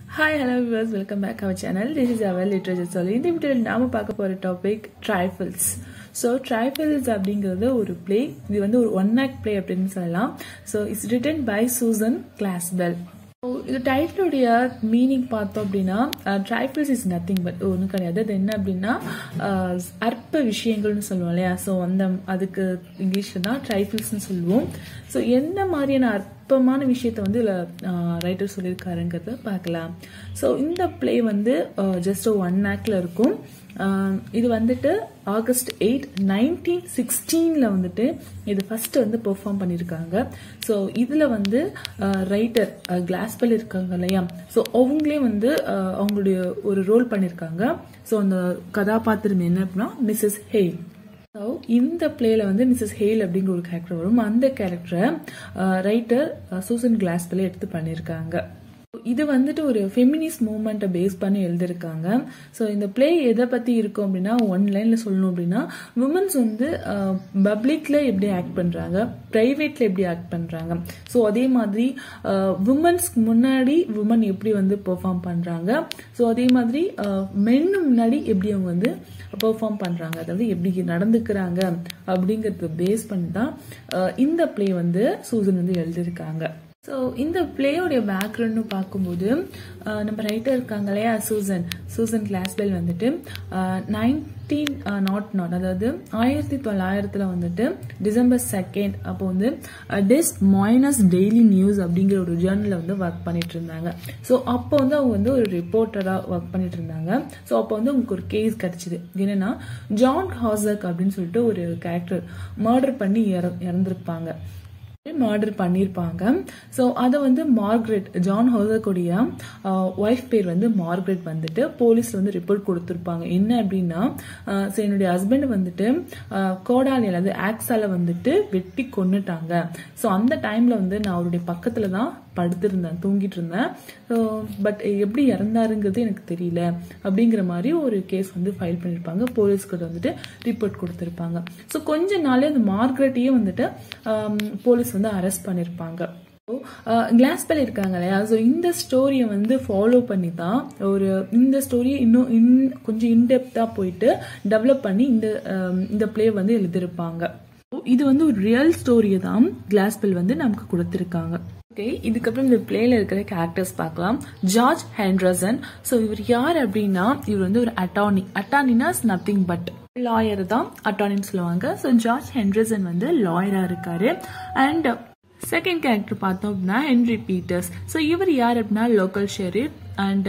hi hello viewers welcome back our channel this is our literature சொல்லி இந்த வீடியோவில் நாம பார்க்க போகிற டாபிக் ட்ரைஃபிள்ஸ் ஸோ ட்ரைஃபிள்ஸ் அப்படிங்கிறது ஒரு பிளே இது வந்து ஒரு ஒன் ஆக்ட் பிளே அப்படின்னு சொல்லலாம் so it's written by Susan Glaspell so இது டைட்டிலுடைய மீனிங் பார்த்தோம் அப்படின்னா ட்ரைஃபிள்ஸ் இஸ் நத்திங் பட் ஒன்றும் கிடையாது அது என்ன அப்படின்னா அஹ், அற்ப விஷயங்கள்னு சொல்லுவோம் இல்லையா ஸோ அந்த அதுக்கு இங்கிலீஷில் தான் ட்ரைஃபிள்ஸ்னு சொல்லுவோம் ஸோ எந்த மாதிரியான அற்பமான விஷயத்த வந்து இதில் ரைட்டர் சொல்லியிருக்காருங்கிறத பார்க்கலாம் ஸோ இந்த ப்ளே வந்து ஜஸ்ட் ஒன் ஆக்டில் இருக்கும் ஆஹ் இது வந்துட்டு ஆகஸ்ட் எயிட் நைன்டீன் சிக்ஸ்டீனில் வந்துட்டு இது ஃபர்ஸ்ட் வந்து பெர்ஃபார்ம் பண்ணியிருக்காங்க ஸோ இதில் வந்து ரைட்டர் கிளாஸ்பெல் இருக்காங்க இல்லையா ஸோ அவங்களே வந்து ஆஹ் அவங்களுடைய ஒரு ரோல் பண்ணியிருக்காங்க ஸோ அந்த கதாபாத்திரம் என்ன அப்படின்னா மிஸ்ஸஸ் ஹெய் ஸோ இந்த பிளேல வந்து மிஸ்ஸஸ் ஹேல் அப்படிங்கிற ஒரு கேரக்டர் வரும் அந்த கேரக்டரை ரைட்டர் சூசன் கிளாஸ்பெல்ல எடுத்து பண்ணியிருக்காங்க இது வந்துட்டு ஒரு ஃபெமினிஸ்ட் மூமெண்ட்டை பேஸ் பண்ணி எழுதியிருக்காங்க ஸோ இந்த ப்ளே எதை பற்றி இருக்கும் அப்படின்னா ஒன் லைனில் சொல்லணும் அப்படின்னா உமன்ஸ் வந்து பப்ளிக்கில் எப்படி ஆக்ட் பண்ணுறாங்க ப்ரைவேட்டில் எப்படி ஆக்ட் பண்ணுறாங்க ஸோ அதே மாதிரி உமன்ஸ்க்கு முன்னாடி உமன் எப்படி வந்து பெர்ஃபார்ம் பண்ணுறாங்க ஸோ அதே மாதிரி மென்னு முன்னாடி எப்படி அவங்க வந்து பெர்ஃபார்ம் பண்ணுறாங்க அதாவது எப்படி நடந்துக்கிறாங்க அப்படிங்கிறத பேஸ் பண்ணி தான் அஹ், இந்த ப்ளே வந்து சூசன் வந்து எழுதியிருக்காங்க ஸோ இந்த பிளேயோடைய பேக்ரவுண்ட்னு பார்க்கும்போது அஹ், நம்ம ரைட்டர் இருக்காங்க இல்லையா சூசன் சூசன் கிளாஸ்பெல் வந்துட்டு நைன்டீன் நாட் நாட் அதாவது ஆயிரத்தி தொள்ளாயிரத்தில் வந்துட்டு டிசம்பர் செகண்ட் அப்போ வந்து டிஸ் மைனஸ் டெய்லி நியூஸ் அப்படிங்கிற ஒரு ஜேர்னலில் வந்து ஒர்க் பண்ணிட்டு இருந்தாங்க ஸோ அப்போ வந்து அவங்க வந்து ஒரு ரிப்போர்ட்டராக ஒர்க் பண்ணிட்டு இருந்தாங்க ஸோ அப்போ வந்து அவங்களுக்கு ஒரு கேஸ் கிடைச்சிது என்னன்னா ஜான் ஹாசக் அப்படின்னு சொல்லிட்டு ஒரு கேரக்டர் மர்டர் பண்ணி இற இறந்துருப்பாங்க மர்டர் பண்ணியிருப்பாங்க ஸோ அதை வந்து மார்க்ரெட் ஜான் ஹோசக்குடைய ஒய்ஃப் பேர் வந்து மார்க்ரெட் வந்துட்டு போலீஸ்ல வந்து ரிப்போர்ட் கொடுத்துருப்பாங்க என்ன அப்படின்னா அஹ், so என்னுடைய ஹஸ்பண்ட் வந்துட்டு அஹ், கோடாலி அதாவது ஆக்ஸால வந்துட்டு வெட்டி கொன்னுட்டாங்க ஸோ அந்த டைம்ல வந்து நான் அவருடைய பக்கத்துல தான் படுத்திருந்தேன் தூங்கிட்டு இருந்தேன் ஸோ பட் எப்படி இறந்தாருங்கிறது எனக்கு தெரியல அப்படிங்கிற மாதிரி ஒரு கேஸ் வந்து ஃபைல் பண்ணியிருப்பாங்க போலீஸ்கிட்ட வந்துட்டு ரிப்போர்ட் கொடுத்துருப்பாங்க ஸோ கொஞ்ச நாளே அந்த மார்க்ரெட்டையே வந்துட்டு போலீஸ் வந்து அரெஸ்ட் பண்ணியிருப்பாங்க கிளாஸ்பெல் இருக்காங்க இல்லையா ஸோ இந்த ஸ்டோரியை வந்து ஃபாலோ பண்ணி தான் ஒரு இந்த ஸ்டோரியை இன்னும் இன் கொஞ்சம் இன்டெப்த்தாக போயிட்டு டெவலப் பண்ணி இந்த ஆம், இந்த ப்ளே வந்து எழுதியிருப்பாங்க இது வந்து ஒரு ரியல் ஸ்டோரியை தான் கிளாஸ்பெல் வந்து நமக்கு கொடுத்துருக்காங்க ஓகே இதுக்கப்புறம் இந்த பிளேல இருக்கிற கேரக்டர்ஸ் பார்க்கலாம் ஜார்ஜ் ஹென்ட்ரசன் ஸோ இவர் யார் அப்படின்னா இவர் வந்து ஒரு அட்டார்னி அட்டார்னினா நத்திங் பட் லாயர் தான் அட்டார்னின்னு சொல்லுவாங்க ஸோ ஜார்ஜ் ஹென்ட்ரசன் வந்து லாயரா இருக்காரு அண்ட் செகண்ட் கேரக்டர் பார்த்தோம் அப்படின்னா ஹென்ரி பீட்டர்ஸ் ஸோ இவர் யார் அப்படின்னா local sheriff and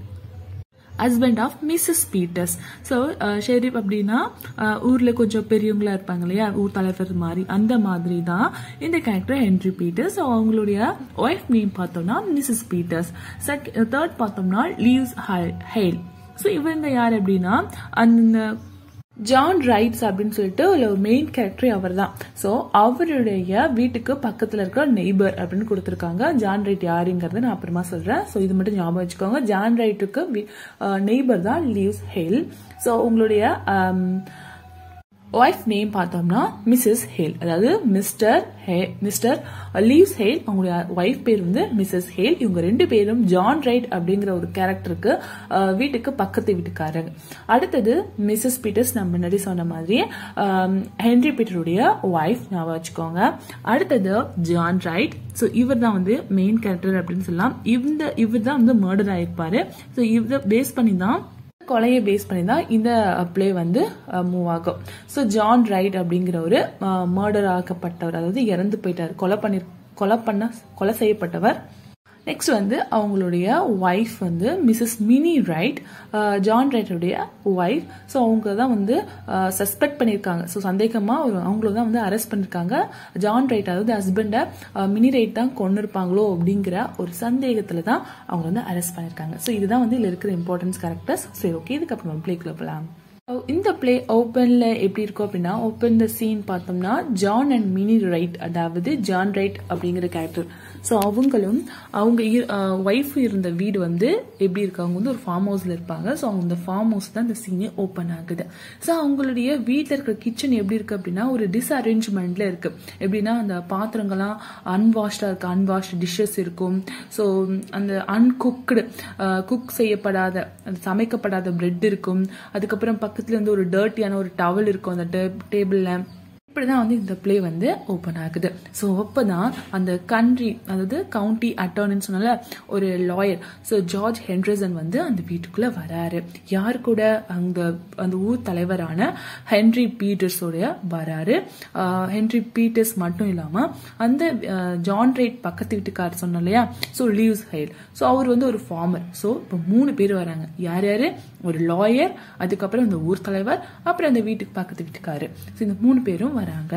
husband of Mrs Peters so sheriff அப்படின்னா அஹ், ஊர்ல கொஞ்சம் பெரியவங்களா இருப்பாங்க இல்லையா ஊர் தலைவர் மாதிரி அந்த மாதிரி தான் இந்த கேரக்டர் ஹென்ரி பீட்டர்ஸ் ஸோ அவங்களுடைய ஒய்ஃப் நேம் பார்த்தோம்னா மிஸ்ஸஸ் பீட்டர்ஸ் செக் தேர்ட் பார்த்தோம்னா லீவ்ஸ் ஹெயில் ஸோ இவங்க யார் அப்படின்னா அந்த ஜான் ரைட்ஸ் அப்படின்னு சொல்லிட்டு ஒரு மெயின் கேரக்டர் அவர் தான் ஸோ அவருடைய வீட்டுக்கு பக்கத்தில் இருக்கிற நெய்பர் அப்படின்னு கொடுத்துருக்காங்க ஜான் ரைட் யாருங்கிறத நான் அப்புறமா சொல்கிறேன் ஸோ இது மட்டும் ஞாபகம் வச்சுக்கோங்க ஜான் ரைட்டுக்கு நெய்பர் தான் லீவ்ஸ் ஹெல் ஸோ உங்களுடைய ஒய்ஃப் நேம் பார்த்தோம்னா மிஸ்ஸஸ் ஹேல் அதாவது Mr hey Mr Lewis Hale அவங்களுடைய ஒய்ஃப் பேர் வந்து மிஸ்ஸஸ் ஹேல் இவங்க ரெண்டு பேரும் ஜான் ரைட் அப்படிங்கிற ஒரு கேரக்டருக்கு அஹ், வீட்டுக்கு பக்கத்து வீட்டுக்காரங்க அடுத்தது மிஸ்ஸஸ் பீட்டர்ஸ் நான் முன்னாடி சொன்ன மாதிரி அஹ், ஹென்ரி பீட்டருடைய ஒய்ஃப் ஞாபகம் வச்சுக்கோங்க அடுத்தது ஜான் ரைட் ஸோ இவர் தான் வந்து மெயின் கேரக்டர் அப்படின்னு சொல்லலாம் இந்த இவர் தான் வந்து மர்டர் ஆயிருப்பாரு ஸோ இதை பேஸ் பண்ணி தான் கொலையை பேஸ் பண்ணி தான் இந்த ப்ளே வந்து மூவ் ஆகும் ஸோ ஜான் ரைட் அப்படிங்கிற ஒரு மர்டர் ஆக்கப்பட்டவர் அதாவது இறந்து போயிட்டார் கொலை பண்ணி கொலை பண்ண கொலை செய்யப்பட்டவர் நெக்ஸ்ட் வந்து அவங்களுடைய ஒய்ஃப் வந்து மிஸ்ஸஸ் மினி ரைட் ஜான் ரைட்டருடைய ஒய்ஃப் ஸோ அவங்க தான் வந்து சஸ்பெக்ட் பண்ணியிருக்காங்க ஸோ சந்தேகமாக ஒரு அவங்கள தான் வந்து அரெஸ்ட் பண்ணியிருக்காங்க ஜான் ரைட் அதாவது ஹஸ்பண்டை மினி ரைட் தான் கொண்டு இருப்பாங்களோ அப்படிங்கிற ஒரு சந்தேகத்தில் தான் அவங்க வந்து அரெஸ்ட் பண்ணியிருக்காங்க ஸோ இதுதான் வந்து இதில் இருக்கிற இம்பார்ட்டன்ஸ் கேரக்டர்ஸ் சரி ஓகே இதுக்கப்புறம் பிளேக்குள்ள போகலாம் இந்த பிளே ஓப்பன்ல எப்படி இருக்கும் அப்படின்னா ஓப்பன் த சீன் பார்த்தோம்னா ஜான் அண்ட் மினி ரைட் அதாவது ஜான் ரைட் அப்படிங்கிற கேரக்டர் ஸோ அவங்களும் அவங்க ஒய்ஃப் இருந்த வீடு வந்து எப்படி இருக்கு அவங்க வந்து ஒரு ஃபார்ம் ஹவுஸ்ல இருப்பாங்க ஸோ அவங்க இந்த ஃபார்ம் ஹவுஸ் தான் இந்த சீனே ஓப்பன் ஆகுது ஸோ அவங்களுடைய வீட்டில் இருக்கிற கிச்சன் எப்படி இருக்கு அப்படின்னா ஒரு டிஸ்அரேஞ்ச்மெண்ட்ல இருக்கு எப்படின்னா அந்த பாத்திரங்கள்லாம் அன்வாஷ்டா இருக்கு அன்வாஷ்டு டிஷ்ஷஸ் இருக்கும் ஸோ அந்த அன்குக்டு குக் செய்யப்படாத அந்த சமைக்கப்படாத பிரெட் இருக்கும் அதுக்கப்புறம் பக்கத்துல இருந்து ஒரு டர்ட்டியான ஒரு டவல் இருக்கும் அந்த டேபிள்ல இப்படிதான் வந்து இந்த பிளே வந்து ஓப்பன் ஆகுது ஸோ அப்பதான் அந்த கண்ட்ரி அதாவது கவுண்டி அட்டர்னின்னு சொன்னால ஒரு லாயர் ஸோ ஜார்ஜ் ஹென்ட்ரசன் வந்து அந்த வீட்டுக்குள்ள வராரு யார் கூட அந்த அந்த ஊர் தலைவரான ஹென்ரி பீட்டர்ஸோடைய வராரு ஹென்ரி பீட்டர்ஸ் மட்டும் இல்லாம அந்த ஜான் ரைட் பக்கத்து வீட்டுக்கார் சொன்னோம் இல்லையா ஸோ லீவ்ஸ் ஹைல் ஸோ அவர் வந்து ஒரு ஃபார்மர் ஸோ இப்போ மூணு பேர் வராங்க யார் யாரு ஒரு லாயர் அதுக்கப்புறம் இந்த ஊர் தலைவர் அப்புறம் அந்த வீட்டுக்கு பக்கத்து வீட்டுக்காரு ஸோ இந்த மூணு பேரும் வராங்க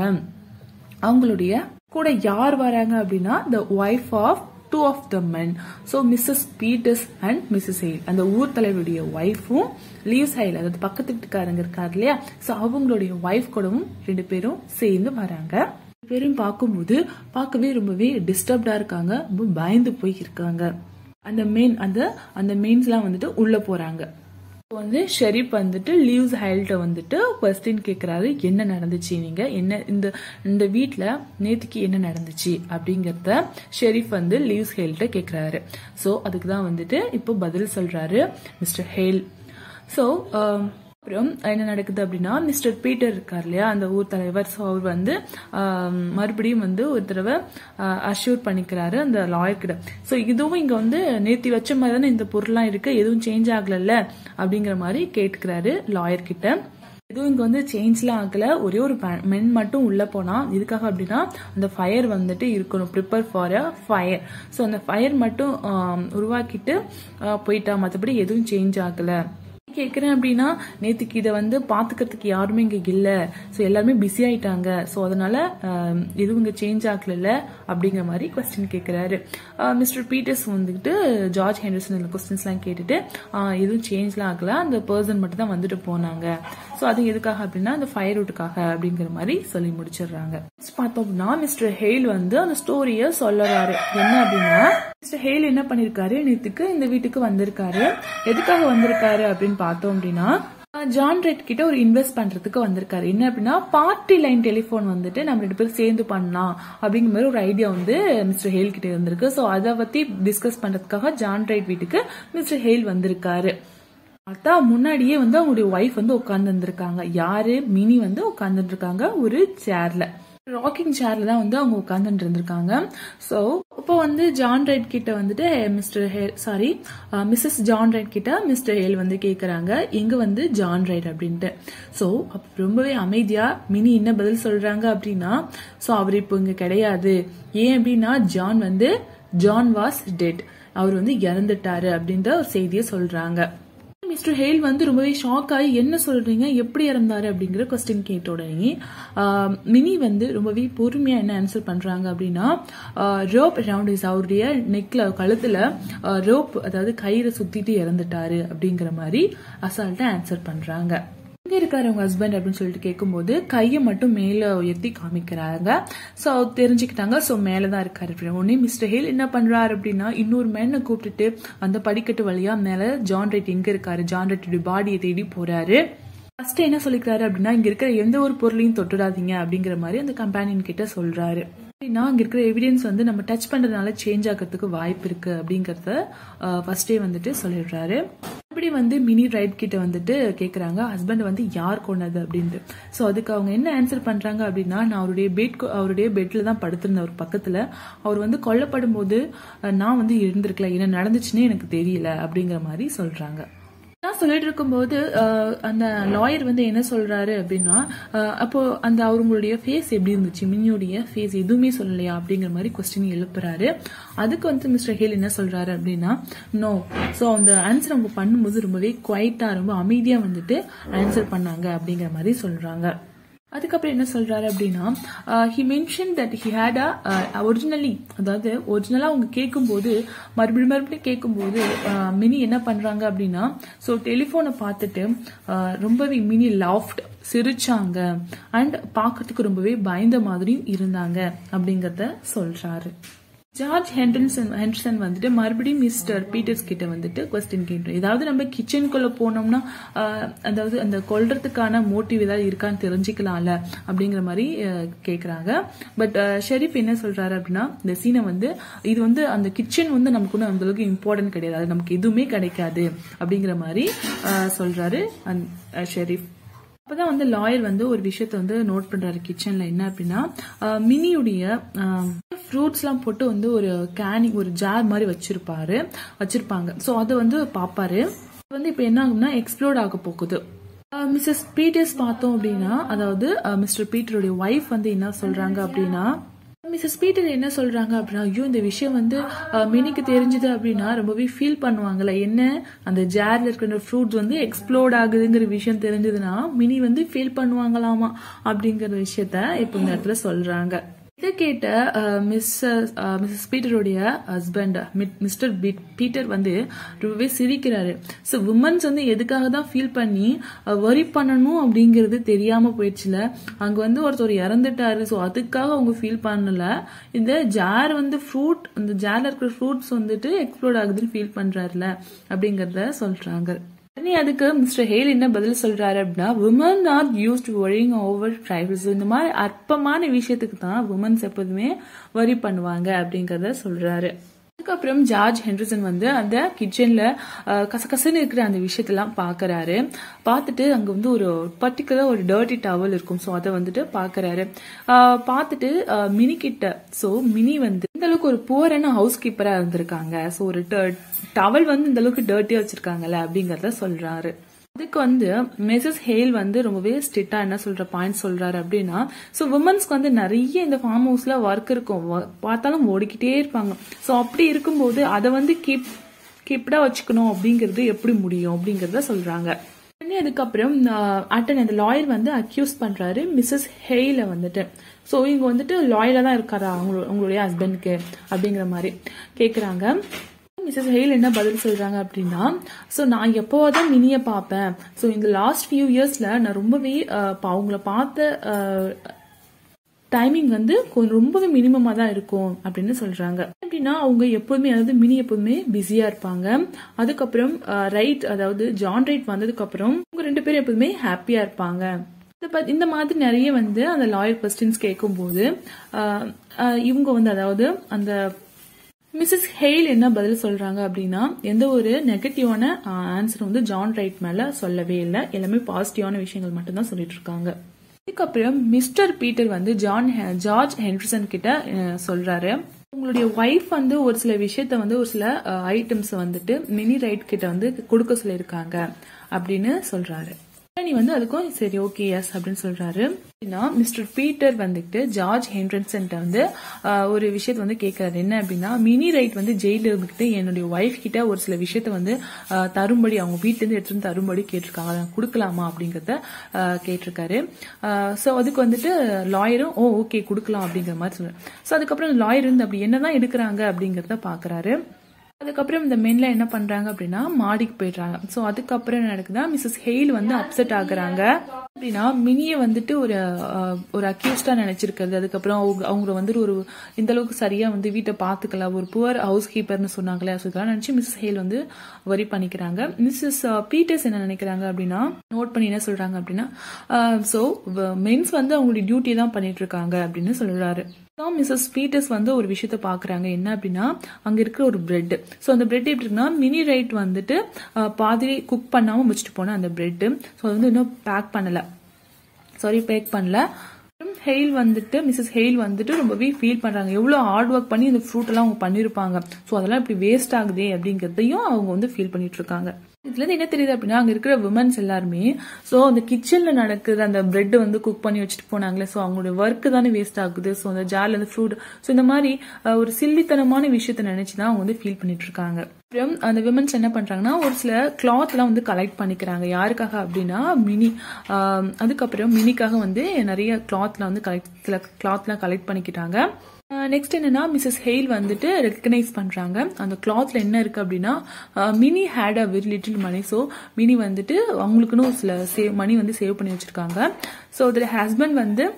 அவங்களுடைய கூட யார் வராங்க அப்படின்னா the wife of two of the men so Mrs Peters and Mrs Hale அந்த ஊர் தலைவருடைய ஒய்ஃபும் லீவ்ஸ் ஹைல் அதாவது பக்கத்து வீட்டுக்காரங்க இருக்காரு இல்லையா ஸோ அவங்களுடைய ஒய்ஃப் கூடவும் ரெண்டு பேரும் சேர்ந்து வராங்க பேரும் பார்க்கும்போது பார்க்கவே ரொம்பவே டிஸ்டர்ப்டா இருக்காங்க ரொம்ப பயந்து போய் இருக்காங்க அந்த மெயின் அந்த அந்த மெயின்ஸ்லாம் வந்துட்டு உள்ள போறாங்க வந்து ஷெரீப் வந்துட்டு லீவ்ஸ் ஹைல்ட்ட வந்துட்டு கொஸ்டின் கேட்குறாரு என்ன நடந்துச்சு நீங்க என்ன இந்த இந்த வீட்டில் நேத்துக்கு என்ன நடந்துச்சு அப்படிங்கிறத ஷெரீப் வந்து லீவ்ஸ் ஹெயில்ட்ட கேட்குறாரு ஸோ அதுக்கு தான் வந்துட்டு இப்போ பதில் சொல்றாரு மிஸ்டர் ஹெயில் ஸோ அப்புறம் என்ன நடக்குது அப்படின்னா மிஸ்டர் பீட்டர் இருக்கார் இல்லையா அந்த ஊர் தலைவர் ஸோ அவர் வந்து மறுபடியும் வந்து ஒரு தடவை அஷ்யூர் பண்ணிக்கிறாரு அந்த லாயர் கிட்ட ஸோ இதுவும் இங்க வந்து நேத்தி வச்ச மாதிரி தானே இந்த பொருள்லாம் இருக்கு எதுவும் சேஞ்ச் ஆகலல்ல அப்படிங்கிற மாதிரி கேட்கிறாரு லாயர் கிட்ட எதுவும் இங்க வந்து சேஞ்ச்லாம் ஆகல ஒரே ஒரு மென் மட்டும் உள்ள போனா இதுக்காக அப்படின்னா அந்த ஃபயர் வந்துட்டு இருக்கணும் prepare for a fire so அந்த ஃபயர் மட்டும் உருவாக்கிட்டு போயிட்டா மற்றபடி எதுவும் சேஞ்ச் ஆகல கேட்குறேன் அப்படின்னா நேற்றுக்கு இதை வந்து பார்த்துக்கிறதுக்கு யாருமே இங்கே இல்லை ஸோ எல்லாருமே பிஸி ஆயிட்டாங்க ஸோ அதனால எதுவும் இங்கே சேஞ்ச் ஆகல அப்படிங்கிற மாதிரி கொஸ்டின் கேட்குறாரு மிஸ்டர் பீட்டர்ஸ் வந்துட்டு ஜார்ஜ் ஹெண்டர்சன் கொஸ்டின்ஸ்லாம் கேட்டுட்டு எதுவும் சேஞ்ச்லாம் ஆகல அந்த பர்சன் மட்டும் தான் வந்துட்டு போனாங்க ஸோ அது எதுக்காக அப்படின்னா அந்த ஃபயர் அவுட்டுக்காக அப்படிங்கிற மாதிரி சொல்லி முடிச்சிடுறாங்க பார்த்தோம் அப்படின்னா மிஸ்டர் ஹெயில் வந்து அந்த ஸ்டோரியை சொல்லறாரு என்ன அப்படின்னா மிஸ்டர் ஹெயில் என்ன பண்ணிருக்காரு நேத்துக்கு இந்த வீட்டுக்கு வந்திருக்காரு எதுக்காக வந்திருக்காரு அப்படின்னு பார்த்தோம் அப்படின்னா ஜான் ரெட் கிட்ட ஒரு இன்வெஸ்ட் பண்றதுக்கு வந்திருக்காரு என்ன அப்படின்னா பார்ட்டி லைன் டெலிபோன் வந்துட்டு நம்ம ரெண்டு பேரும் சேர்ந்து பண்ணலாம் அப்படிங்கிற மாதிரி ஒரு ஐடியா வந்து மிஸ்டர் ஹெயில் கிட்ட இருந்திருக்கு ஸோ அதை பத்தி டிஸ்கஸ் பண்றதுக்காக ஜான் ரைட் வீட்டுக்கு மிஸ்டர் ஹெயில் வந்திருக்காரு பார்த்தா முன்னாடியே வந்து அவங்களுடைய ஒய்ஃப் வந்து உட்கார்ந்து இருந்திருக்காங்க யாரு மினி வந்து உட்கார்ந்துட்டு இருக்காங்க ஒரு சேர்ல ராக்கிங் சேர்ல தான் வந்து அவங்க உட்காந்துட்டு இருந்திருக்காங்க ஸோ இப்போ வந்து ஜான் ரைட் கிட்ட வந்துட்டு Mr hey sorry Mrs John Wright கிட்ட மிஸ்டர் ஹேல் வந்து கேக்குறாங்க எங்க வந்து ஜான் ரைட் அப்படின்ட்டு ஸோ ரொம்பவே அமைதியா மினி என்ன பதில் சொல்றாங்க அப்படின்னா ஸோ அவர் இப்போ இங்க கிடையாது ஏன் அப்படின்னா ஜான் வந்து ஜான் வாஸ் டெட் அவர் வந்து இறந்துட்டாரு அப்படின்ற ஒரு செய்தியை சொல்றாங்க மிஸ்டர் ஹெயில் வந்து ரொம்பவே ஷாக் ஆகி என்ன சொல்றீங்க எப்படி இறந்தாரு அப்படிங்கிற கொஸ்டின் கேட்ட உடனே மினி வந்து ரொம்பவே பொறுமையா என்ன ஆன்சர் பண்றாங்க அப்படின்னா ரோப் அரவுண்ட் இஸ் அவருடைய நெக்ல கழுத்துல ரோப் அதாவது கயிறை சுத்திட்டு இறந்துட்டாரு அப்படிங்கிற மாதிரி அசால்ட்டா ஆன்சர் பண்றாங்க எங்க இருக்காரு உங்க ஹஸ்பண்ட் அப்படின்னு சொல்லிட்டு கேட்கும்போது கையை மட்டும் மேல உயர்த்தி காமிக்கிறாங்க சோ தெரிஞ்சுக்கிட்டாங்க சோ மேலதான் இருக்காரு அப்படின்னு உடனே மிஸ்டர் ஹேல் என்ன பண்றாரு அப்படின்னா இன்னொரு மேனை கூப்பிட்டுட்டு அந்த படிக்கட்டு வழியா மேல ஜான் ரைட் எங்க இருக்காரு ஜான் ரைட்டுடைய பாடியை தேடி போறாரு ஃபர்ஸ்ட் என்ன சொல்லிக்கிறாரு அப்படின்னா இங்க இருக்கிற எந்த ஒரு பொருளையும் தொட்டுடாதீங்க அப்படிங்கிற மாதிரி அந்த கம்பெனியன் கிட்ட சொல்றாரு அப்படின்னா அங்க இருக்கிற எவிடன்ஸ் வந்து நம்ம டச் பண்றதுனால சேஞ்ச் ஆகிறதுக்கு வாய்ப்பு இருக்கு அப்படிங்கறத ஃபர்ஸ்டே வந்துட்டு சொல்லிடுறாரு அப்படி வந்து மினி ரைட் கிட்ட வந்துட்டு கேக்குறாங்க ஹஸ்பண்ட் வந்து யார் கொண்டது அப்படின்ட்டு ஸோ அதுக்கு அவங்க என்ன ஆன்சர் பண்றாங்க அப்படின்னா நான் அவருடைய பெட் அவருடைய பெட்ல தான் படுத்திருந்தேன் அவர் பக்கத்துல அவர் வந்து கொல்லப்படும் போது நான் வந்து இருந்திருக்கல என்ன நடந்துச்சுன்னே எனக்கு தெரியல அப்படிங்கிற மாதிரி சொல்றாங்க நான் சொல்லிட்டு இருக்கும்போது அந்த லாயர் வந்து என்ன சொல்றாரு அப்படின்னா அப்போ அந்த அவங்களுடைய ஃபேஸ் எப்படி இருந்துச்சு மினியோடைய ஃபேஸ் எதுவுமே சொல்லலையா அப்படிங்கிற மாதிரி கொஸ்டின் எழுப்புறாரு அதுக்கு வந்து மிஸ்டர் ஹேல் என்ன சொல்றாரு அப்படின்னா நோ ஸோ அந்த ஆன்சர் அவங்க பண்ணும்போது ரொம்பவே குவைட்டா ரொம்ப அமைதியா வந்துட்டு ஆன்சர் பண்ணாங்க அப்படிங்கிற மாதிரி சொல்றாங்க அதுக்கப்புறம் என்ன சொல்றாரு அப்படின்னா he mention that he had a originally அதாவது ஒரிஜினலா அவங்க கேட்கும்போது மறுபடியும் மறுபடியும் கேட்கும்போது மினி என்ன பண்றாங்க அப்படின்னா ஸோ டெலிஃபோனை பார்த்துட்டு ரொம்பவே மினி லாஃப்ட் சிரிச்சாங்க அண்ட் பார்க்கறதுக்கு ரொம்பவே பயந்த மாதிரியும் இருந்தாங்க அப்படிங்கறத சொல்றாரு ஜார்ஜ் ஹென்டன்சன் ஹென்டர்சன் வந்துட்டு மறுபடியும் மிஸ்டர் பீட்டர்ஸ் கிட்ட வந்துட்டு கொஸ்டின் கேட்டோம் ஏதாவது நம்ம கிச்சனுக்குள்ள போனோம்னா ஆஹ், அதாவது அந்த கொல்றதுக்கான மோட்டிவ் ஏதாவது இருக்கான்னு தெரிஞ்சுக்கலாம்ல அப்படிங்கிற மாதிரி ஆஹ், கேக்குறாங்க பட் ஷெரீப் என்ன சொல்றாரு அப்படின்னா இந்த சீனை வந்து இது வந்து அந்த கிச்சன் வந்து நமக்கு ஒன்றும் அந்த அளவுக்கு இம்பார்ட்டன்ட் கிடையாது அது நமக்கு எதுவுமே கிடைக்காது அப்படிங்கிற மாதிரி ஆஹ், சொல்றாரு அந்த ஆஹ், ஷெரீப் அப்பதான் வந்து லாயர் வந்து ஒரு விஷயத்த வந்து நோட் பண்றாரு கிச்சன்ல என்ன அப்படின்னா ஆஹ், மினியுடைய ஃப்ரூட்ஸ் எல்லாம் போட்டு வந்து ஒரு கேனிங் ஒரு ஜார் மாதிரி வச்சிருப்பாரு வச்சிருப்பாங்க சோ அதை வந்து பாப்பாரு அது வந்து இப்ப என்ன ஆகும்னா எக்ஸ்ப்ளோர்ட் ஆக போகுது மிஸ்ஸஸ் பீட்டர்ஸ் பார்த்தோம் அப்படின்னா அதாவது மிஸ்டர் பீட்டருடைய ஒய்ஃப் வந்து என்ன சொல்றாங்க அப்படின்னா மிஸ்ஸஸ் பீட்டர் என்ன சொல்றாங்க அப்படின்னா ஐயோ இந்த விஷயம் வந்து அஹ், மினிக்கு தெரிஞ்சது அப்படின்னா ரொம்பவே ஃபீல் பண்ணுவாங்கல்ல என்ன அந்த ஜார்ல இருக்கிற ஃப்ரூட்ஸ் வந்து எக்ஸ்ப்ளோர்ட் ஆகுதுங்கிற விஷயம் தெரிஞ்சதுன்னா மினி வந்து ஃபீல் பண்ணுவாங்களாமா அப்படிங்கிற விஷயத்த இப்போ இந்த இடத்துல சொல்றாங்க இதை கேட்ட மிஸ்ஸஸ் மிஸ்ஸஸ் பீட்டருடைய ஹஸ்பண்ட் மிஸ்டர் பீட்டர் வந்து ரொம்பவே சிரிக்கிறாரு ஸோ உமன்ஸ் வந்து எதுக்காக தான் ஃபீல் பண்ணி வரி பண்ணணும் அப்படிங்கிறது தெரியாம போயிடுச்சுல அங்க வந்து ஒருத்தர் இறந்துட்டாரு ஸோ அதுக்காக அவங்க ஃபீல் பண்ணல இந்த ஜார் வந்து ஃப்ரூட் அந்த ஜார்ல இருக்கிற ஃப்ரூட்ஸ் வந்துட்டு எக்ஸ்ப்ளோர்ட் ஆகுதுன்னு ஃபீல் பண்றாருல அப்படிங்கறத சொல்றாங்க உடனே அதுக்கு மிஸ்டர் ஹேல் என்ன பதில் சொல்றாரு அப்படின்னா woman are used worrying over trifles இந்த மாதிரி அற்பமான விஷயத்துக்கு தான் உமன்ஸ் எப்போதுமே வரி பண்ணுவாங்க அப்படிங்கறத சொல்றாரு அதுக்கப்புறம் ஜார்ஜ் ஹென்டர்சன் வந்து அந்த கிச்சன்ல கசகசன்னு இருக்கிற அந்த விஷயத்தெல்லாம் பாக்குறாரு பார்த்துட்டு அங்க வந்து ஒரு பர்டிகுலர் ஒரு டர்ட்டி டவல் இருக்கும் ஸோ அதை வந்துட்டு பாக்குறாரு அஹ், பார்த்துட்டு அஹ், மினி கிட்ட ஸோ மினி வந்து இந்த அளவுக்கு ஒரு புவரான ஹவுஸ் கீப்பரா இருந்திருக்காங்க ஸோ ஒரு டவல் வந்து இந்த அளவுக்கு டர்ட்டியா வச்சிருக்காங்கல்ல அப்படிங்கறத சொல்றாரு அதுக்கு வந்து மிஸ்ஸஸ் ஹேல் வந்து ரொம்பவே ஸ்ட்ரிக்டா என்ன சொல்ற பாயிண்ட் சொல்றாரு அப்படின்னா ஸோ உமன்ஸ்க்கு வந்து நிறைய இந்த ஃபார்ம் ஹவுஸ்ல ஒர்க் இருக்கும் Wo- பார்த்தாலும் ஓடிக்கிட்டே இருப்பாங்க ஸோ அப்படி இருக்கும்போது அதை வந்து கீப் கீப்டா வச்சுக்கணும் அப்படிங்கிறது எப்படி முடியும் அப்படிங்கறத சொல்றாங்க உடனே அதுக்கப்புறம் அட்டன் அந்த லாயர் வந்து அக்யூஸ் பண்றாரு மிஸ்ஸஸ் ஹெய்ல வந்துட்டு ஸோ இவங்க வந்துட்டு லாயரா தான் இருக்காரா அவங்களோட உங்களுடைய ஹஸ்பண்ட்க்கு அப்படிங்கிற மாதிரி கேக்குறாங்க மிஸ்ஸஸ் ஹெயில் என்ன பதில் சொல்றாங்க அப்படின்னா ஸோ நான் எப்போதான் மினிய பார்ப்பேன் ஸோ இந்த லாஸ்ட் ஃபியூ இயர்ஸ்ல நான் ரொம்பவே அஹ், பா- அவங்கள பார்த்த டைமிங் வந்து கொஞ்சம் ரொம்பவே மினிமமா தான் இருக்கும் அப்படின்னு சொல்றாங்க எப்படின்னா அவங்க எப்போதுமே அதாவது மினி எப்போதுமே பிஸியா இருப்பாங்க அதுக்கப்புறம் ரைட் அதாவது ஜான் ரைட் வந்ததுக்கு அப்புறம் அவங்க ரெண்டு பேரும் எப்போதுமே ஹாப்பியா இருப்பாங்க இத பத்தி- இந்த மாதிரி நிறைய வந்து அந்த லாயர் கொஸ்டின்ஸ் கேட்கும்போது ஆஹ், ஆஹ், இவங்க வந்து அதாவது அந்த மிஸ்ஸஸ் ஹெயில் என்ன பதில் சொல்றாங்க அப்படின்னா எந்த ஒரு நெகட்டிவான ஆன்சர் வந்து ஜான் ரைட் மேல சொல்லவே இல்லை எல்லாமே பாசிட்டிவான விஷயங்கள் மட்டும்தான் சொல்லிட்டு இருக்காங்க இதுக்கப்புறம் மிஸ்டர் பீட்டர் வந்து ஜான் ஹெ- ஜார்ஜ் ஹென்டர்சன் கிட்ட அஹ், சொல்றாரு உங்களுடைய ஒய்ஃப் வந்து ஒரு சில விஷயத்த வந்து ஒரு சில ஐட்டம்ஸ் வந்துட்டு மினி ரைட் கிட்ட வந்து கொடுக்க சொல்லியிருக்காங்க அப்படின்னு சொல்றாரு நீ வந்து அதுக்கும் சரி ஓகே எஸ் அப்படின்னு சொல்றாரு மிஸ்டர் பீட்டர் வந்துட்டு ஜார்ஜ் ஹென்ட்ரன்சன் வந்து ஆஹ், ஒரு விஷயத்த வந்து கேட்கறாரு என்ன அப்படின்னா மினி ரைட் வந்து ஜெயில இருந்துகிட்டு என்னுடைய ஒய்ஃப் கிட்ட ஒரு சில விஷயத்த வந்து ஆஹ், தரும்படி அவங்க வீட்டுல இருந்து எடுத்துட்டு வந்து தரும்படி கேட்டிருக்காங்க அதை கொடுக்கலாமா அப்படிங்கறத ஆஹ், கேட்டிருக்காரு சோ அதுக்கு வந்துட்டு லாயரும் ஓ ஓகே கொடுக்கலாம் அப்படிங்கிற மாதிரி சொல்றாரு சோ அதுக்கப்புறம் லாயர் வந்து அப்படி என்னதான் எடுக்கிறாங்க அப்படிங்கறத பாக்குறாரு அதுக்கப்புறம் இந்த மென்ல என்ன பண்றாங்க அப்படின்னா மாடிக்கு போயிடுறாங்க சோ அதுக்கப்புறம் என்ன நடக்குதா மிஸ்ஸஸ் ஹெயில் வந்து அப்செட் ஆகுறாங்க அப்படின்னா மினிய வந்துட்டு ஒரு அஹ், ஒரு அக்யூஸ்டா நினைச்சிருக்கிறது அதுக்கப்புறம் அவங்க அவங்க வந்து ஒரு இந்த அளவுக்கு சரியா வந்து வீட்டை பாத்துக்கலாம் ஒரு புவர் ஹவுஸ் கீப்பர்னு சொன்னாங்களே so இதெல்லாம் நினைச்சு மிஸ்ஸஸ் ஹெயில் வந்து வரி பண்ணிக்கிறாங்க மிஸ்ஸஸ் பீட்டர்ஸ் என்ன நினைக்கிறாங்க அப்படின்னா நோட் பண்ணி என்ன சொல்றாங்க அப்படின்னா சோ மென்ஸ் வந்து அவங்களுடைய டியூட்டி தான் பண்ணிட்டு இருக்காங்க அப்படின்னு சொல்றாரு தான் மிஸ்ஸஸ் பீட்டர்ஸ் வந்து ஒரு விஷயத்த பாக்குறாங்க என்ன அப்படின்னா அங்க இருக்கிற ஒரு பிரெட் ஸோ அந்த பிரெட் எப்படி இருக்குன்னா மினி ரைட் வந்துட்டு அஹ், பாதி குக் பண்ணாம வச்சுட்டு போன அந்த பிரெட் ஸோ அது வந்து இன்னும் பேக் பண்ணல சாரி பேக் பண்ணல ஹெயில் வந்துட்டு மிஸ்ஸஸ் ஹெயில் வந்துட்டு ரொம்பவே ஃபீல் பண்றாங்க எவ்வளவு ஹார்ட் ஒர்க் பண்ணி இந்த ஃப்ரூட் எல்லாம் அவங்க பண்ணிருப்பாங்க ஸோ அதெல்லாம் இப்படி வேஸ்ட் ஆகுதே அப்படிங்கறதையும் அவங்க வந்து ஃபீல் பண்ணிட்டு இருக்காங்க இதுல இருந்து என்ன தெரியுது அப்படின்னா அங்க இருக்கிற விமன்ஸ் எல்லாருமே சோ அந்த கிச்சன்ல நடக்குது அந்த பிரெட் வந்து குக் பண்ணி வச்சுட்டு போனாங்களே சோ அவங்களுடைய ஒர்க் தானே வேஸ்ட் ஆகுது சோ அந்த ஜார்ல இருந்து ஃப்ரூட் சோ இந்த மாதிரி அஹ், ஒரு சில்லித்தனமான விஷயத்த நினைச்சுதான் அவங்க வந்து ஃபீல் பண்ணிட்டு இருக்காங்க அப்புறம் அந்த விமன்ஸ் என்ன பண்றாங்கன்னா ஒரு சில கிளாத் எல்லாம் வந்து கலெக்ட் பண்ணிக்கிறாங்க யாருக்காக அப்படின்னா மினி ஆஹ், அதுக்கப்புறம் மினிக்காக வந்து நிறைய கிளாத்ல வந்து கலெக்ட் சில கிளாத்லாம் கலெக்ட் பண்ணிக்கிட்டாங்க நெக்ஸ்ட் என்னன்னா மிஸ்ஸஸ் ஹெயில் வந்துட்டு ரெக்கக்னைஸ் பண்றாங்க அந்த கிளாத்ல என்ன இருக்கு அப்படின்னா Minnie had a very little money so Minnie வந்துட்டு அவங்களுக்குன்னு ஒரு சில சேவ் மணி வந்து சேவ் பண்ணி வச்சிருக்காங்க ஸோ அதில் ஹஸ்பண்ட் வந்து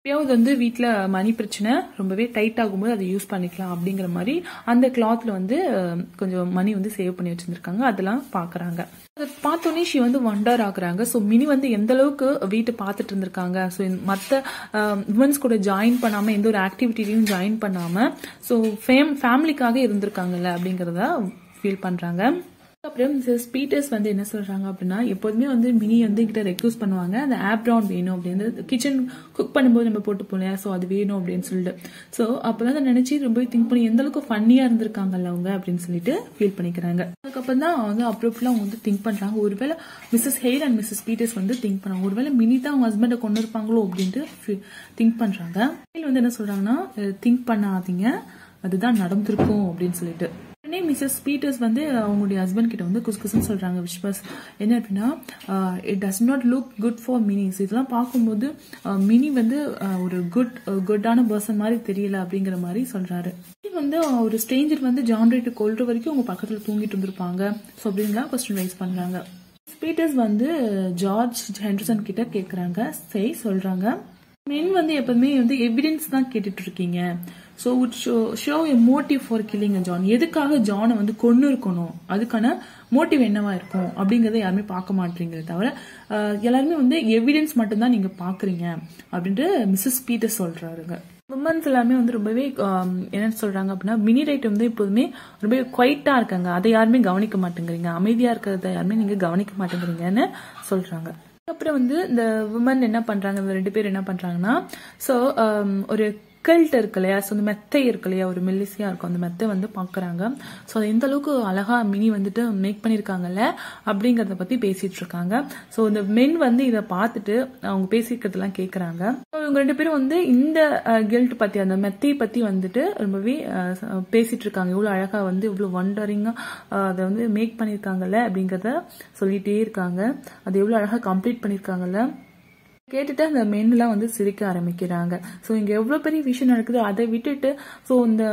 எப்பயாவது வந்து வீட்டில் மணி பிரச்சனை ரொம்பவே டைட் ஆகும்போது அதை யூஸ் பண்ணிக்கலாம் அப்படிங்கிற மாதிரி அந்த கிளாத்ல வந்து அஹ், கொஞ்சம் மணி வந்து சேவ் பண்ணி வச்சிருந்திருக்காங்க அதெல்லாம் பார்க்கறாங்க அதை பார்த்தோன்னே ஷி வந்து வண்டர் ஆகுறாங்க ஸோ மினி வந்து எந்த அளவுக்கு வீட்டை பார்த்துட்டு இருந்திருக்காங்க ஸோ மற்ற உமன்ஸ் கூட ஜாயின் பண்ணாம எந்த ஒரு ஆக்டிவிட்டிலையும் ஜாயின் பண்ணாம ஸோ ஃபேம் ஃபேமிலிக்காக இருந்திருக்காங்கல்ல அப்படிங்கிறத ஃபீல் பண்றாங்க அப்புறம் மிஸ்ஸஸ் பீட்டர்ஸ் வந்து என்ன சொல்றாங்க அப்படின்னா எப்போதுமே வந்து மினி வந்து கிட்ட ரெக்யூஸ் பண்ணுவாங்க அந்த ஆப் ரவுண்ட் வேணும் அப்படின்னு கிச்சன் குக் பண்ணும்போது நம்ம போட்டு போலையா ஸோ அது வேணும் அப்படின்னு சொல்லிட்டு ஸோ அப்பதான் அதை நினைச்சு ரொம்ப திங்க் பண்ணி எந்த அளவுக்கு ஃபன்னியா இருந்திருக்காங்கல்ல அவங்க அப்படின்னு சொல்லிட்டு ஃபீல் பண்ணிக்கிறாங்க அதுக்கப்புறம் தான் அவங்க அப்ரோப்ல அவங்க வந்து திங்க் பண்றாங்க ஒருவேளை Mrs Hale and Mrs Peters வந்து திங்க் பண்ணாங்க ஒருவேளை மினி தான் அவங்க ஹஸ்பண்டை கொண்டு இருப்பாங்களோ அப்படின்ட்டு திங்க் பண்றாங்க ஹெய்ல் வந்து என்ன சொல்றாங்கன்னா திங்க் பண்ணாதீங்க அதுதான் நடந்திருக்கும் அப்படின்னு சொல்லிட்டு உடனே மிஸ்ஸஸ் பீட்டர்ஸ் வந்து அவங்களுடைய ஹஸ்பண்ட் கிட்ட வந்து குஸ் குஸ்ன்னு சொல்றாங்க விஸ்வாஸ் என்ன அப்படின்னா it does not look good for Minnie's இதெல்லாம் பார்க்கும்போது மினி வந்து ஆஹ், ஒரு குட் குட்டான பர்சன் மாதிரி தெரியல அப்படிங்கிற மாதிரி சொல்றாரு இது வந்து ஒரு ஸ்ட்ரேஞ்சர் வந்து ஜான் ரைட்டு கொல்ற வரைக்கும் அவங்க பக்கத்துல தூங்கிட்டு இருந்திருப்பாங்க ஸோ அப்படின்லாம் கொஸ்டின் ரைஸ் பண்றாங்க பீட்டர்ஸ் வந்து ஜார்ஜ் ஹெண்டர்சன் கிட்ட கேக்குறாங்க சரி சொல்றாங்க மென் வந்து எப்பவுமே வந்து எவிடன்ஸ் தான் கேட்டுட்டு இருக்கீங்க so show a motive for killing John எதுக்காக ஜானை வந்து கொண்டு இருக்கணும் அதுக்கான மோட்டிவ் என்னவா இருக்கும் அப்படிங்கறத யாருமே பார்க்க மாட்டீங்கிறத தவிர அஹ், எல்லாருமே வந்து எவிடன்ஸ் மட்டும்தான் நீங்க பாக்குறீங்க அப்படின்ட்டு மிஸ்ஸஸ் பீட்டர் சொல்றாருங்க உமன்ஸ் எல்லாமே வந்து ரொம்பவே ஆம், என்ன சொல்றாங்க அப்படின்னா மினி ரைட் வந்து எப்போதுமே ரொம்பவே குவைட்டா இருக்காங்க அதை யாருமே கவனிக்க மாட்டேங்கிறீங்க அமைதியா இருக்கிறத யாருமே நீங்க கவனிக்க மாட்டேங்கிறீங்கன்னு சொல்றாங்க அப்புறம் வந்து இந்த உமன் என்ன பண்றாங்க இந்த ரெண்டு பேர் என்ன பண்றாங்கன்னா ஸோ ஒரு கல்ட் இருக்கு இல்லையா ஸோ அந்த மெத்தை இருக்கு இல்லையா ஒரு மெல்லிசியா இருக்கும் அந்த மெத்தை வந்து பாக்குறாங்க ஸோ எந்த அளவுக்கு அழகா மினி வந்துட்டு மேக் பண்ணிருக்காங்கல்ல அப்படிங்கறத பத்தி பேசிட்டு இருக்காங்க ஸோ இந்த மென் வந்து இதை பார்த்துட்டு அவங்க பேசிக்கிறதெல்லாம் கேக்குறாங்க So, இவங்க ரெண்டு பேரும் வந்து இந்த கில்ட் பத்தி அந்த மெத்தை பத்தி வந்துட்டு ரொம்பவே அஹ், ச- பேசிட்டு இருக்காங்க இவ்வளவு அழகா வந்து இவ்வளவு வண்டரிங்கா அதை வந்து மேக் பண்ணிருக்காங்கல்ல அப்படிங்கறத சொல்லிட்டே இருக்காங்க அது எவ்வளவு அழகா கம்ப்ளீட் பண்ணிருக்காங்கல்ல கேட்டுட்டு அந்த மென்லாம் வந்து சிரிக்க ஆரம்பிக்கிறாங்க ஸோ இங்க எவ்வளவு பெரிய விஷயம் நடக்குது அதை விட்டுட்டு ஸோ இந்த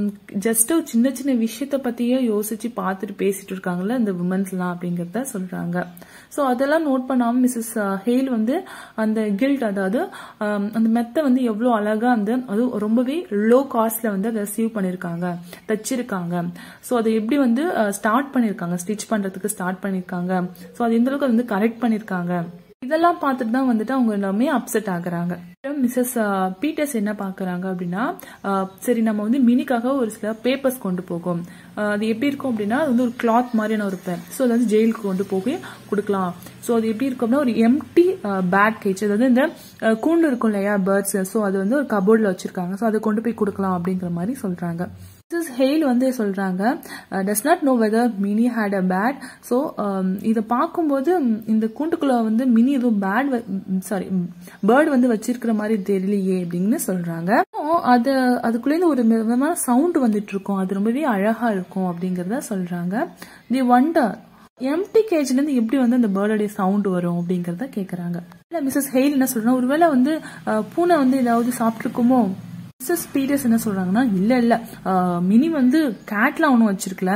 ஜஸ்ட் சின்ன சின்ன விஷயத்த பத்தியே யோசிச்சு பார்த்துட்டு பேசிட்டு இருக்காங்கல்ல இந்த உமன்ஸ்லாம் அப்படிங்கறத சொல்றாங்க ஸோ அதெல்லாம் நோட் பண்ணாம மிஸ்ஸஸ் ஹேல் வந்து அந்த கில்ட் அதாவது ஆம், அந்த மெத்தை வந்து எவ்வளவு அழகா அந்த அது ரொம்பவே லோ காஸ்ட்ல வந்து அதை சீவ் பண்ணிருக்காங்க தச்சிருக்காங்க ஸோ அதை எப்படி வந்து ஸ்டார்ட் பண்ணிருக்காங்க ஸ்டிச் பண்றதுக்கு ஸ்டார்ட் பண்ணிருக்காங்க ஸோ அது எந்த அளவுக்கு அது வந்து கரெக்ட் பண்ணிருக்காங்க இதெல்லாம் பார்த்துட்டு தான் வந்துட்டு அவங்க எல்லாமே அப்செட் ஆகுறாங்க மிஸ்ஸஸ் பீட்டர்ஸ் என்ன பாக்குறாங்க அப்படின்னா அஹ், சரி நம்ம வந்து மினிக்காக ஒரு சில பேப்பர்ஸ் கொண்டு போகும் அஹ், அது எப்படி இருக்கும் அப்படின்னா அது வந்து ஒரு கிளாத் மாதிரியான ஒரு பேர் ஸோ அது வந்து ஜெயிலுக்கு கொண்டு போய் கொடுக்கலாம் ஸோ அது எப்படி இருக்கும் அப்படின்னா ஒரு எம்டி பேட் கேஜ் அதாவது இந்த அஹ், கூண்டு இருக்கும் இல்லையா பேர்ட்ஸ் ஸோ அது வந்து ஒரு கபோர்ட்ல வச்சிருக்காங்க ஸோ அதை கொண்டு போய் கொடுக்கலாம் அப்படிங்கிற மாதிரி சொல்றாங்க மிஸ்ஸஸ் ஹெயில் வந்து சொல்றாங்க does not know whether Minnie had a bad so இதை பார்க்கும்போது ம், இந்த கூண்டுக்குள்ள வந்து மினி எதுவும் பேட் சாரி பேர்டு வந்து வச்சிருக்கிற மாதிரி தெரியலையே அப்படின்னு சொல்றாங்க அப்புறம் அது அதுக்குள்ளேருந்து ஒரு விதமான சவுண்ட் வந்துட்டு இருக்கும் அது ரொம்பவே அழகா இருக்கும் அப்படிங்கறத சொல்றாங்க தி வண்டர் எம்டி கேஜ்ல இருந்து எப்படி வந்து அந்த பேர்டோடைய சவுண்ட் வரும் அப்படிங்கறத கேக்குறாங்க இல்ல மிஸ்ஸஸ் ஹெயில் என்ன சொல்றாங்க ஒருவேளை வந்து அஹ், பூனை வந்து ஏதாவது சாப்பிட்டுருக்குமோ மிஸ்ஸஸ் பீட்டர்ஸ் என்ன சொல்றாங்கன்னா இல்ல இல்ல ஆஹ், மினி வந்து கேட்லாம் ஒன்றும் வச்சிருக்கல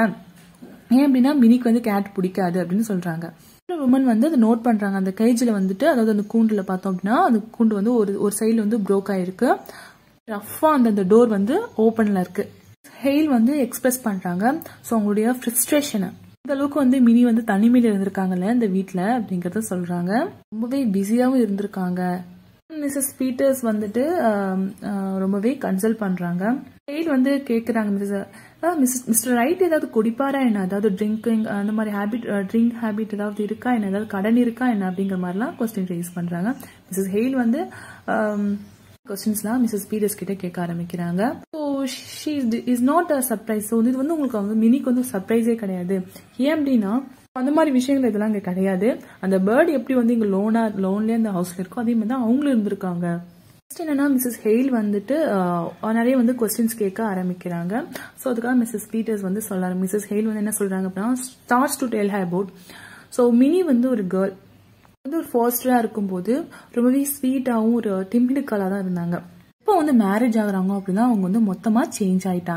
ஏன் அப்படின்னா மினிக்கு வந்து கேட் பிடிக்காது அப்படின்னு சொல்றாங்க உமன் வந்து அதை நோட் பண்றாங்க அந்த கைஜில் வந்துட்டு அதாவது அந்த கூண்டுல பார்த்தோம் அப்படின்னா அந்த கூண்டு வந்து ஒரு ஒரு சைடுல வந்து ப்ரோக் ஆயிருக்கு ரஃபா அந்த அந்த டோர் வந்து ஓப்பன்ல இருக்கு ஹெயில் வந்து எக்ஸ்பிரஸ் பண்றாங்க ஸோ அவங்களுடைய ஃப்ரஸ்ட்ரேஷனை இந்த அளவுக்கு வந்து மினி வந்து தனிமையில இருந்திருக்காங்கல்ல இந்த வீட்ல அப்படிங்கறத சொல்றாங்க ரொம்பவே பிஸியாவும் இருந்திருக்காங்க மிஸ்ஸஸ் பீட்டர்ஸ் வந்துட்டு ஆம், ஆ, ரொம்பவே கன்சல்ட் பண்றாங்க ஹெயில் வந்து கேக்குறாங்க மிஸ்ஸஸ் மிஸ்ஸஸ் மிஸ்டர் ரைட் ஏதாவது குடிப்பாரா என்ன அதாவது ட்ரிங்கிங் அந்த மாதிரி ஹேபிட் ட்ரிங்க் ஹேபிட் ஏதாவது இருக்கா என்ன ஏதாவது கடன் இருக்கா என்ன அப்படிங்கிற மாதிரிலாம் கொஸ்டின் ரைஸ் பண்றாங்க மிஸ்ஸஸ் ஹெயில் வந்து கொஸ்டின்ஸ்லாம் மிஸ்ஸஸ் பீட்டர்ஸ் கிட்ட கேட்க ஆரம்பிக்கிறாங்க so she is not a surprise so இது வந்து உங்களுக்கு வந்து மினிக்கு வந்து சர்ப்ரைஸே கிடையாது ஏன் அப்படின்னா அந்த மாதிரி விஷயங்கள் இதெல்லாம் இங்க கிடையாது அந்த பேர்டு எப்படி வந்து இங்க லோனா லோன்லயே அந்த ஹவுஸ்ல இருக்கோ அதே மாதிரி தான் அவங்களும் இருந்திருக்காங்க Next என்னன்னா மிஸ்ஸஸ் ஹெயில் வந்துட்டு ஆஹ், நிறைய வந்து கொஸ்டின்ஸ் கேட்க ஆரம்பிக்கிறாங்க ஸோ அதுக்காக மிஸ்ஸஸ் பீட்டர்ஸ் வந்து சொல்றாங்க மிஸ்ஸஸ் ஹெயில் வந்து என்ன சொல்றாங்க அப்படின்னா starts to tell her about so Minnie வந்து ஒரு கேர்ள் வந்து ஒரு ஃபர்ஸ்டரா இருக்கும்போது ரொம்பவே ஸ்வீட்டாவும் ஒரு டிம்பிடிக்கலா தான் இருந்தாங்க இப்போ வந்து மேரேஜ் ஆகுறாங்க அப்படின்னா அவங்க வந்து மொத்தமா சேஞ்ச் ஆயிட்டாங்க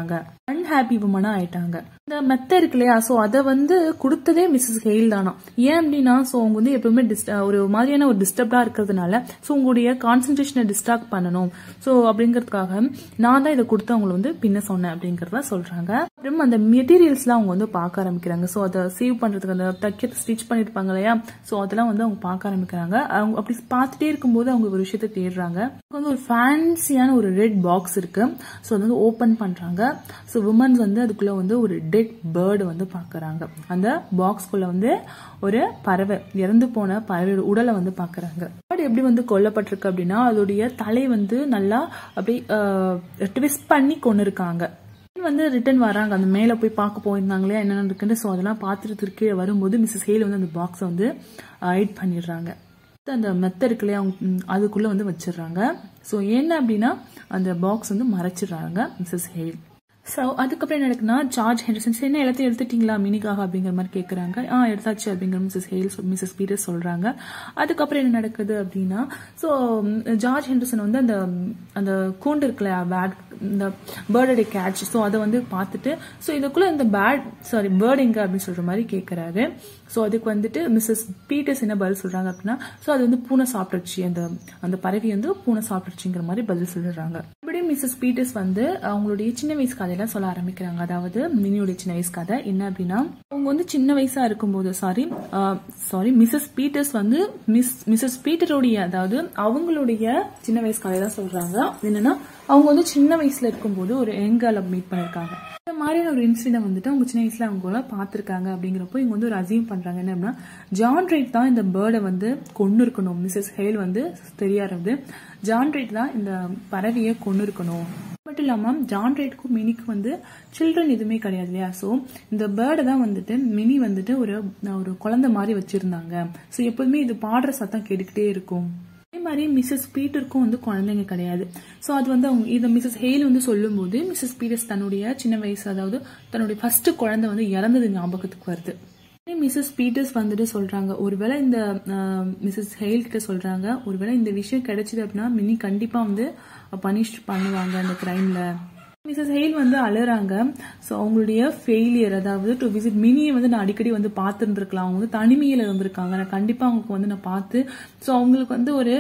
அன்ஹாப்பி உமனா ஆயிட்டாங்க இந்த மெத்த இருக்கு இல்லையா ஸோ அதை வந்து கொடுத்ததே மிஸ்ஸஸ் ஹெயில் தானா ஏன் அப்படின்னா ஸோ அவங்க வந்து எப்பவுமே ஒரு மாதிரியான ஒரு டிஸ்டர்ப்டா இருக்கிறதுனால ஸோ உங்களுடைய கான்சென்ட்ரேஷனை டிஸ்ட்ராக்ட் பண்ணணும் ஸோ அப்படிங்கிறதுக்காக நான் தான் இதை கொடுத்து அவங்களை வந்து பின்ன சொன்னேன் அப்படிங்கறத சொல்றாங்க அப்புறம் அந்த மெட்டீரியல்ஸ்லாம் அவங்க வந்து பார்க்க ஆரம்பிக்கிறாங்க ஸோ அதை சேவ் பண்றதுக்கு அந்த தைக்க ஸ்டிச் பண்ணிருப்பாங்க இல்லையா ஸோ அதெல்லாம் வந்து அவங்க பார்க்க ஆரம்பிக்கிறாங்க அவங்க அப்படி பார்த்துட்டே இருக்கும்போது அவங்க ஒரு விஷயத்தை தேடுறாங்க வந்து ஒரு ஃபேன்சியான ஒரு ரெட் பாக்ஸ் இருக்கு ஸோ அது வந்து ஓப்பன் பண்றாங்க ஸோ உமன்ஸ் வந்து அதுக்குள்ள வந்து ஒரு டெட் பேர்டு வந்து பாக்குறாங்க அந்த பாக்ஸ்குள்ள வந்து ஒரு பறவை இறந்து போன பறவை உடலை வந்து பாக்குறாங்க பேர்டு எப்படி வந்து கொல்லப்பட்டிருக்கு அப்படின்னா அதோடைய தலை வந்து நல்லா அப்படி ட்விஸ்ட் பண்ணி கொண்டு இருக்காங்க வந்து ரிட்டர்ன் வராங்க அந்த மேல போய் பார்க்க போயிருந்தாங்களே என்னென்ன இருக்குன்னு ஸோ அதெல்லாம் பார்த்துட்டு திருக்கி வரும்போது மிஸ்ஸஸ் ஹேல் வந்து அந்த பாக்ஸை வந்து ஹைட் பண்ணிடுறாங்க அந்த மெத்த இருக்கு இல்லையா அதுக்குள்ள வந்து வச்சிடுறாங்க ஸோ என்ன அப்படின்னா அந்த பாக்ஸ் வந்து மறைச்சிடுறாங்க மிஸ்ஸஸ் ஹேல் ஸோ அதுக்கப்புறம் என்ன நடக்குன்னா ஜார்ஜ் ஹெண்டர்சன் என்ன எல்லாத்தையும் எடுத்துட்டீங்களா மினிக்காக அப்படிங்கிற மாதிரி கேட்குறாங்க ஆ எடுத்தாச்சு அப்படிங்கிற மிஸ்ஸஸ் ஹேல் மிஸ்ஸஸ் பீட்டர் சொல்றாங்க அதுக்கப்புறம் என்ன நடக்குது அப்படின்னா ஸோ ஜார்ஜ் ஹெண்டர்சன் வந்து அந்த அந்த கூண்டு இருக்குல்ல பேட் இந்த பேர்டோட கேட்ச் ஸோ அதை வந்து பார்த்துட்டு ஸோ இதுக்குள்ள இந்த பேட் சாரி பேர்ட் எங்க அப்படின்னு சொல்ற மாதிரி கேட்கறாரு ஸோ அதுக்கு வந்துட்டு மிஸ்ஸஸ் பீட்டர்ஸ் என்ன பதில் சொல்றாங்க அப்படின்னா ஸோ அது வந்து பூனை சாப்பிட்டுச்சு அந்த அந்த பறவை வந்து பூனை சாப்பிட்டுச்சுங்கிற மாதிரி பதில் சொல்லிடுறாங்க மறுபடியும் மிஸ்ஸஸ் பீட்டர்ஸ் வந்து அவங்களுடைய சின்ன வயசு கதையெல்லாம் சொல்ல ஆரம்பிக்கிறாங்க அதாவது மினியோடைய சின்ன வயசு கதை என்ன அப்படின்னா அவங்க வந்து சின்ன வயசா இருக்கும்போது சாரி சாரி மிஸ்ஸஸ் பீட்டர்ஸ் வந்து மிஸ் மிஸ்ஸஸ் பீட்டருடைய அதாவது அவங்களுடைய சின்ன வயசு கதை தான் சொல்றாங்க என்னன்னா அவங்க வந்து சின்ன வயசுல இருக்கும்போது ஒரு எங்கால மீட் பண்ணிருக்காங்க இந்த மாதிரியான ஒரு இன்சிடென்ட் வந்துட்டு அவங்க சின்ன வயசுல அவங்க பார்த்திருக்காங்க அப்படிங்கிறப்போ இவங்க வந்து ஒரு அசீம் பண்றாங்க என்ன அப்படின்னா ஜான் ரைட் தான் இந்த பேர்டை வந்து கொண்டு இருக்கணும் மிஸ்ஸஸ் ஹேல் வந்து தெரியாதது ஜான் ரைட் தான் இந்த பறவையை கொண்டு இருக்கணும் மட்டும் இல்லாம ஜான் ரைட்க்கும் மினிக்கு வந்து சில்ட்ரன் எதுவுமே கிடையாது இல்லையா ஸோ இந்த பேர்டை தான் வந்துட்டு மினி வந்துட்டு ஒரு ஒரு குழந்தை மாதிரி வச்சிருந்தாங்க ஸோ எப்போதுமே இது பாடுற சத்தம் கேட்டுக்கிட்டே இருக்கும் அதே மாதிரி மிஸ்ஸஸ் பீட்டருக்கும் வந்து குழந்தைங்க கிடையாது ஸோ அது வந்து அவங்க இதை மிஸ்ஸஸ் ஹெயில் வந்து சொல்லும்போது மிஸ்ஸஸ் பீட்டர்ஸ் தன்னுடைய சின்ன வயசு அதாவது தன்னுடைய ஃபர்ஸ்ட் குழந்தை வந்து இறந்தது ஞாபகத்துக்கு வருது மிஸ்ஸஸ் பீட்டர்ஸ் வந்துட்டு சொல்றாங்க ஒருவேளை இந்த மிஸ்ஸஸ் ஹெயில் கிட்ட சொல்றாங்க ஒருவேளை இந்த விஷயம் கிடைச்சது அப்படின்னா மினி கண்டிப்பா வந்து பனிஷ் பண்ணுவாங்க அந்த கிரைம்ல மிஸ்ஸஸ் ஹெயில் வந்து அழுறாங்க ஸோ அவங்களுடைய ஃபெயிலியர் அதாவது டு விசிட் மினியை வந்து நான் அடிக்கடி வந்து பார்த்துருந்துருக்கலாம் அவங்க வந்து தனிமையில் இருந்திருக்காங்க நான் கண்டிப்பாக அவங்களுக்கு வந்து நான் பார்த்து ஸோ அவங்களுக்கு வந்து ஒரு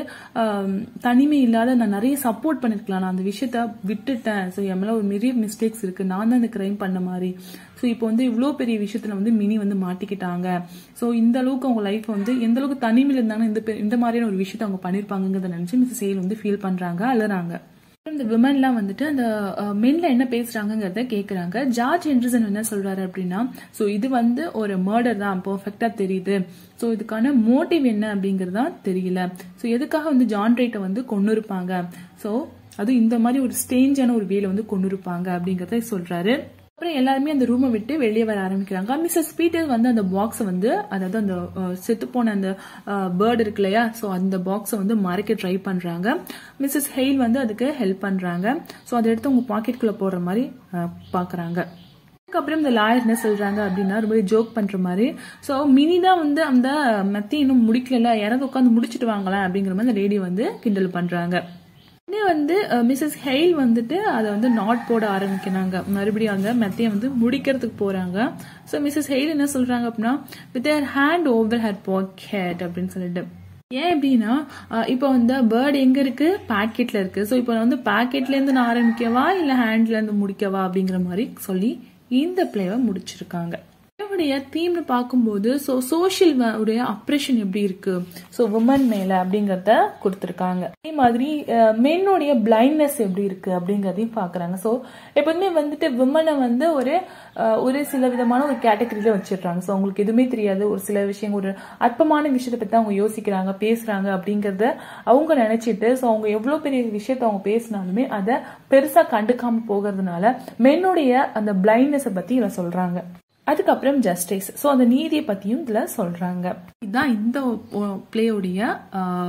தனிமை இல்லாத நான் நிறைய சப்போர்ட் பண்ணிருக்கலாம் நான் அந்த விஷயத்த விட்டுட்டேன் ஸோ என் மேலே ஒரு நிறைய மிஸ்டேக்ஸ் இருக்கு நான் தான் இந்த கிரைம் பண்ண மாதிரி ஸோ இப்போ வந்து இவ்வளோ பெரிய விஷயத்துல வந்து மினி வந்து மாட்டிக்கிட்டாங்க ஸோ இந்த அளவுக்கு அவங்க லைஃப் வந்து எந்த அளவுக்கு தனிமையில் இருந்தாங்கன்னா இந்த இந்த மாதிரியான ஒரு விஷயத்த அவங்க பண்ணிருப்பாங்கிறத நினைச்சு மிஸ்ஸஸ் ஹெயில் வந்து ஃபீல் பண்றாங்க அழுறாங்க இந்த விமன்லாம் வந்துட்டு அந்த மென்ல என்ன பேசுறாங்கிறத கேக்குறாங்க ஜார்ஜ் ஹென்ரிசன் என்ன சொல்றாரு அப்படின்னா ஸோ இது வந்து ஒரு மர்டர் தான் பர்ஃபெக்டா தெரியுது ஸோ இதுக்கான மோட்டிவ் என்ன அப்படிங்கறது தான் தெரியல ஸோ எதுக்காக வந்து ஜான் ரைட்டை வந்து கொண்டு இருப்பாங்க ஸோ அது இந்த மாதிரி ஒரு ஸ்டேஞ்சான ஒரு வேலை வந்து கொண்டு இருப்பாங்க அப்படிங்கறத சொல்றாரு அப்புறம் எல்லாருமே அந்த ரூமை விட்டு வெளியே வர ஆரம்பிக்கிறாங்க மிஸ்ஸஸ் பீட்டர் வந்து அந்த பாக்ஸ் வந்து அதாவது அந்த செத்து போன அந்த பேர்டு இருக்கு இல்லையா ஸோ அந்த பாக்ஸை வந்து மறைக்க ட்ரை பண்றாங்க மிஸ்ஸஸ் ஹெயில் வந்து அதுக்கு ஹெல்ப் பண்றாங்க ஸோ அதை எடுத்து உங்க பாக்கெட்குள்ள போடுற மாதிரி பாக்குறாங்க அதுக்கப்புறம் இந்த லாயர் என்ன சொல்றாங்க அப்படின்னா ரொம்ப ஜோக் பண்ற மாதிரி ஸோ மினி தான் வந்து அந்த மத்தி இன்னும் முடிக்கல யாராவது உட்காந்து முடிச்சிட்டு வாங்கலாம் அப்படிங்கிற மாதிரி அந்த லேடி வந்து கிண்டல் பண்றாங்க உடனே வந்து மிஸ்ஸஸ் ஹெயில் வந்துட்டு அதை வந்து நாட் போட ஆரம்பிக்கிறாங்க மறுபடியும் அந்த மெத்தையை வந்து முடிக்கிறதுக்கு போறாங்க ஸோ மிஸ்ஸஸ் ஹெயில் என்ன சொல்றாங்க அப்படின்னா with her hand over her pocket அப்படின்னு சொல்லிட்டு ஏன் அப்படின்னா இப்போ வந்து பேர்டு எங்க இருக்கு பாக்கெட்ல இருக்கு ஸோ இப்போ வந்து பாக்கெட்ல இருந்து நான் ஆரம்பிக்கவா இல்ல ஹேண்ட்ல இருந்து முடிக்கவா அப்படிங்கிற மாதிரி சொல்லி இந்த பிளேவை முடிச்சிருக்காங்க இதோடைய தீம்னு பார்க்கும்போது ஸோ சோஷியல் உடைய அப்ரேஷன் எப்படி இருக்கு ஸோ உமன் மேல அப்படிங்கறத கொடுத்துருக்காங்க அதே மாதிரி மென்னுடைய பிளைண்ட்னஸ் எப்படி இருக்கு அப்படிங்கறதையும் பாக்குறாங்க ஸோ எப்போதுமே வந்துட்டு விமனை வந்து ஒரு ஒரு சில விதமான ஒரு கேட்டகரியில வச்சிடுறாங்க ஸோ அவங்களுக்கு எதுவுமே தெரியாது ஒரு சில விஷயம் ஒரு அற்பமான விஷயத்தை பத்தி அவங்க யோசிக்கிறாங்க பேசுறாங்க அப்படிங்கறத அவங்க நினைச்சிட்டு ஸோ அவங்க எவ்வளவு பெரிய விஷயத்த அவங்க பேசினாலுமே அதை பெருசா கண்டுக்காம போகிறதுனால மென்னுடைய அந்த பிளைண்ட்னஸை பத்தி இவ சொல்றாங்க அதுக்கப்புறம் ஜஸ்டிஸ் ஸோ அந்த நீதியை பத்தியும் இதுல சொல்றாங்க இதுதான் இந்த பிளேயோடைய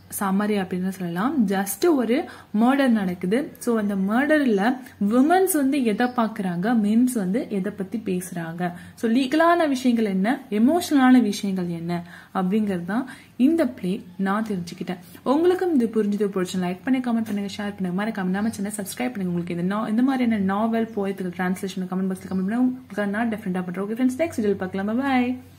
சம்மரி அப்படின்னு சொல்லலாம் ஜஸ்ட் ஒரு மர்டர் நடக்குது ஸோ அந்த மர்டர்ல விமன்ஸ் வந்து எதை பார்க்கறாங்க மென்ஸ் வந்து எதை பத்தி பேசுறாங்க ஸோ லீகலான விஷயங்கள் என்ன எமோஷனலான விஷயங்கள் என்ன அப்படிங்கிறது தான் இந்த பிளே நான் தெரிஞ்சுக்கிட்டேன் உங்களுக்கும் இது புரிஞ்சது பிடிச்சி லைக் பண்ணி கமெண்ட் பண்ணுங்க ஷேர் பண்ணுங்க மாதிரி கமெண்ட் சேனல் சப்ஸ்கிரைப் பண்ணுங்க உங்களுக்கு இந்த நா- இந்த மாதிரியான நாவல் போயத்துக்கு டிரான்ஸ்லேஷன் கமெண்ட் பாக்ஸ்ல கமெண்ட் பண்ணுங்க உங்களுக்கு நான் டிஃப்ரெண்டா பண்றேன் ஓகே ஃப்ரெண்ட்ஸ் நெக்ஸ்ட் வீடியோ பார்க்கலாம் பாய்